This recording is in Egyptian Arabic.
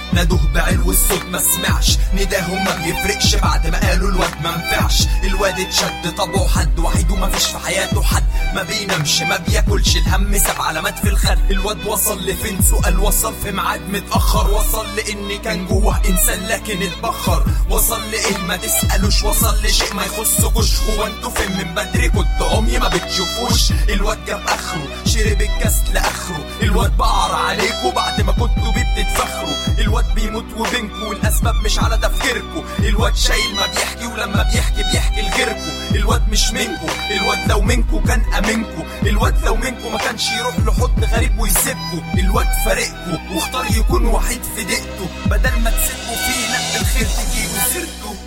نادوه بعلو الصوت ما سمعش نداهم ما بيفرقش بعد ما قالوا الواد ما نفعش الواد اتشد طبعه حد وحيد وما فيش في حياته حد ما بينامش ما بياكلش الهم ساب علامات في الخد الواد وصل لفين سؤال وصل في ميعاد متأخر وصل لإن كان جوه إنسان لكن اتبخر وصل لإيه ما تسألوش وصل لشيء ما يخصكوش هو انتوا فين من بدري كنت عمي ما بتشوفوش الواد جاب آخره شرب الكاس لآخره الواد بقر عليكوا بعد ما كنتوا بيه بتتفخروا الواد بيموت وبينكوا والأسباب مش على تفكيركوا الواد شايل ما بيحكي ولما بيحكي بيحكي لغيركوا الواد مش منكوا الواد لو منكوا كان أمنكوا الواد لو منكوا ما كانش يروح لحضن غريب ويسيبكوا الواد فارقكوا واختار يكون وحيد في دقته بدل ما تسيبوا فيه لا الخير تجيبوا سيرته